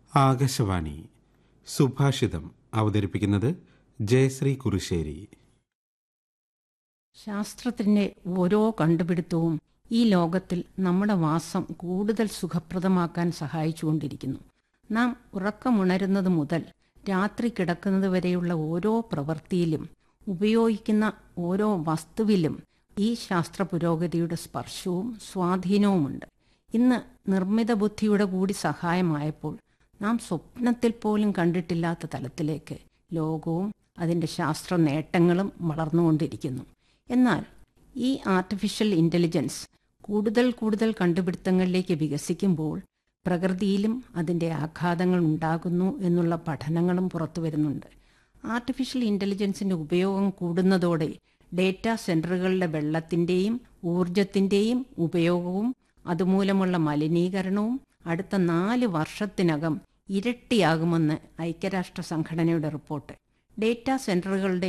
ആകാശവാണി സുഭാഷിതം അവതരിപ്പിക്കുന്നത് ജയശ്രീ കുറുശ്ശേരി ശാസ്ത്രത്തിൻ്റെ ഓരോ കണ്ടുപിടുത്തവും ഈ ലോകത്തിൽ നമ്മുടെ വാസം കൂടുതൽ സുഖപ്രദമാക്കാൻ സഹായിച്ചുകൊണ്ടിരിക്കുന്നു നാം ഉറക്കമുണരുന്നത് മുതൽ രാത്രി കിടക്കുന്നത് വരെയുള്ള ഓരോ പ്രവൃത്തിയിലും ഉപയോഗിക്കുന്ന ഓരോ വസ്തുവിലും ഈ ശാസ്ത്ര പുരോഗതിയുടെ സ്പർശവും സ്വാധീനവുമുണ്ട് ഇന്ന് നിർമ്മിത ബുദ്ധിയുടെ കൂടി സഹായമായപ്പോൾ നാം സ്വപ്നത്തിൽ പോലും കണ്ടിട്ടില്ലാത്ത തലത്തിലേക്ക് ലോകവും അതിൻ്റെ ശാസ്ത്ര നേട്ടങ്ങളും വളർന്നുകൊണ്ടിരിക്കുന്നു എന്നാൽ ഈ ആർട്ടിഫിഷ്യൽ ഇൻ്റലിജൻസ് കൂടുതൽ കൂടുതൽ കണ്ടുപിടുത്തങ്ങളിലേക്ക് വികസിക്കുമ്പോൾ പ്രകൃതിയിലും അതിൻ്റെ ആഘാതങ്ങൾ ഉണ്ടാകുന്നു എന്നുള്ള പഠനങ്ങളും പുറത്തു വരുന്നുണ്ട് ആർട്ടിഫിഷ്യൽ ഇൻ്റലിജൻസിൻ്റെ ഉപയോഗം കൂടുന്നതോടെ ഡേറ്റാ സെൻറ്ററുകളുടെ വെള്ളത്തിൻ്റെയും ഊർജത്തിൻ്റെയും ഉപയോഗവും അതുമൂലമുള്ള മലിനീകരണവും അടുത്ത നാല് വർഷത്തിനകം ഇരട്ടിയാകുമെന്ന് ഐക്യരാഷ്ട്ര സംഘടനയുടെ റിപ്പോർട്ട് ഡേറ്റാ സെൻറ്ററുകളുടെ